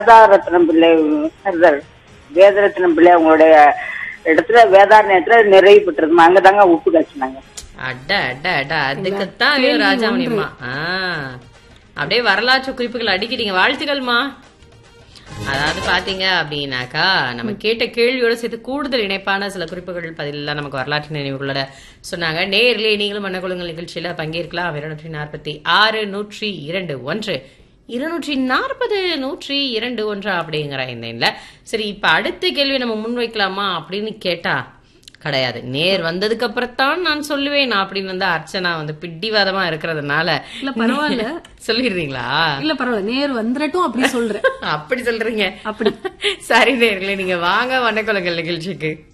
வேதாரத்னம் பிள்ளை சார், வேதரத்னம் பிள்ளை அவங்களுடைய இடத்துல வேதாரண்யத்துல நிறைவு பெற்றிருந்தோம் அங்கதாங்க உப்பு காய்ச்சினாங்க அட அட அட அதுக்குத்தான் ஐயோ ராஜாமணியம்மா ஆ அப்படியே வரலாற்று குறிப்புகள் அடிக்கிறீங்க வாழ்த்துக்கள்மா அதாவது பாத்தீங்க அப்படின்னாக்கா நம்ம கேட்ட கேள்வியோட சேர்த்து கூடுதல் இணைப்பான சில குறிப்புகள் பதிலெல்லாம் நமக்கு வரலாற்று நினைவுகளோட சொன்னாங்க நேரிலே நீங்களும் மன்னக்குழுங்கள் நிகழ்ச்சியில பங்கேற்கலாம் இருநூற்றி நாற்பத்தி ஆறு நூற்றி இரண்டு ஒன்று இருநூற்றி நாற்பது நூற்றி இரண்டு ஒன்று அப்படிங்கிற இந்த எண்ல சரி இப்ப அடுத்த கேள்வி நம்ம முன்வைக்கலாமா அப்படின்னு கேட்டா கிடையாது நேர் வந்ததுக்கு அப்புறத்தான் நான் சொல்லுவேன் அப்படின்னு வந்து அர்ச்சனா வந்து பிடிவாதமா இருக்கிறதுனால இல்ல பரவாயில்ல சொல்லிடுறீங்களா இல்ல பரவாயில்ல நேர் வந்துடட்டும் அப்படி சொல்றேன் அப்படி சொல்றீங்க அப்படி சரி நேர்களே நீங்க வாங்க வண்ணக்குலங்கள் நிகழ்ச்சிக்கு